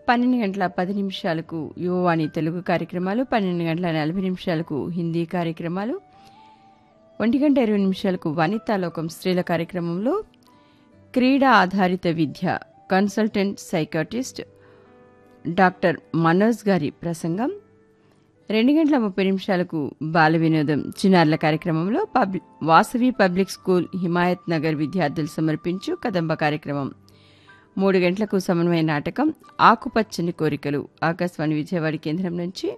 పన్నెండు గంటల పది నిమిషాలకు యువవాణి తెలుగు కార్యక్రమాలు పన్నెండు గంటల నలభై నిమిషాలకు హిందీ కార్యక్రమాలు ఒంటి గంట ఇరవై నిమిషాలకు వనితాలోకం స్త్రీల కార్యక్రమంలో క్రీడా ఆధారిత విద్య కన్సల్టెంట్ సైకాటిస్ట్ డాక్టర్ మనోజ్ గారి ప్రసంగం రెండు గంటల ముప్పై నిమిషాలకు బాల వినోదం చిన్నారుల కార్యక్రమంలో పబ్లి వాసవి పబ్లిక్ స్కూల్ హిమాయత్ నగర్ విద్యార్థులు సమర్పించు కదంబ కార్యక్రమం మూడు గంటలకు సమన్వయ నాటకం ఆకుపచ్చని కోరికలు ఆకాశవాణి విజయవాడ కేంద్రం నుంచి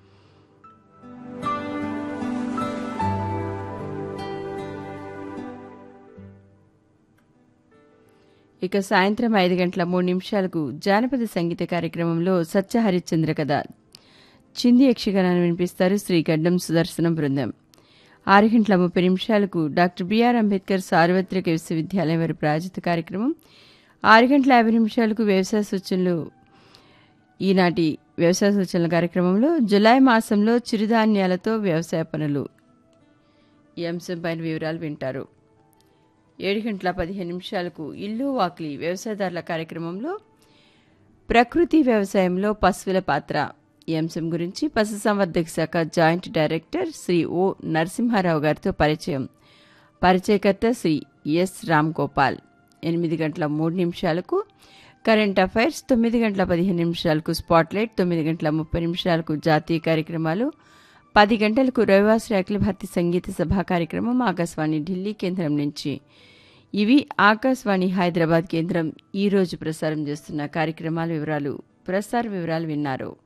ఇక సాయంత్రం ఐదు గంటల మూడు నిమిషాలకు జానపద సంగీత కార్యక్రమంలో సత్య హరిశ్చంద్ర కథ చింది యక్షగానాన్ని వినిపిస్తారు శ్రీ గడ్డం సుదర్శనం బృందం ఆరు గంటల ముప్పై నిమిషాలకు డాక్టర్ బిఆర్ అంబేద్కర్ సార్వత్రిక విశ్వవిద్యాలయం వారి ప్రాజెక్ట్ కార్యక్రమం ఆరు గంటల యాభై నిమిషాలకు వ్యవసాయ సూచనలు ఈనాటి వ్యవసాయ సూచనల కార్యక్రమంలో జులై మాసంలో చిరుధాన్యాలతో వ్యవసాయ పనులు ఈ అంశంపైన వివరాలు వింటారు ఏడు గంటల పదిహేను నిమిషాలకు ఇల్లు వాకిలి వ్యవసాయదారుల కార్యక్రమంలో ప్రకృతి వ్యవసాయంలో పశువుల పాత్ర ఈ అంశం గురించి పశుసంవర్ధక శాఖ joint director Shri O Narasimha Rao గారితో పరిచయం పరిచయకర్త శ్రీ ఎస్ రామ్ గోపాల్ ఎనిమిది గంటల మూడు నిమిషాలకు కరెంట్ అఫైర్స్ తొమ్మిది గంటల పదిహేను నిమిషాలకు స్పాట్లైట్ తొమ్మిది గంటల ముప్పై నిమిషాలకు జాతీయ కార్యక్రమాలు పది గంటలకు రవివాసరి అఖిల భారతీయ సంగీత సభా కార్యక్రమం ఆకాశవాణి ఢిల్లీ కేంద్రం నుంచి ఇవి ఆకాశవాణి హైదరాబాద్ కేంద్రం ఈ రోజు ప్రసారం చేస్తున్న కార్యక్రమాల వివరాలు ప్రసార వివరాలు విన్నారు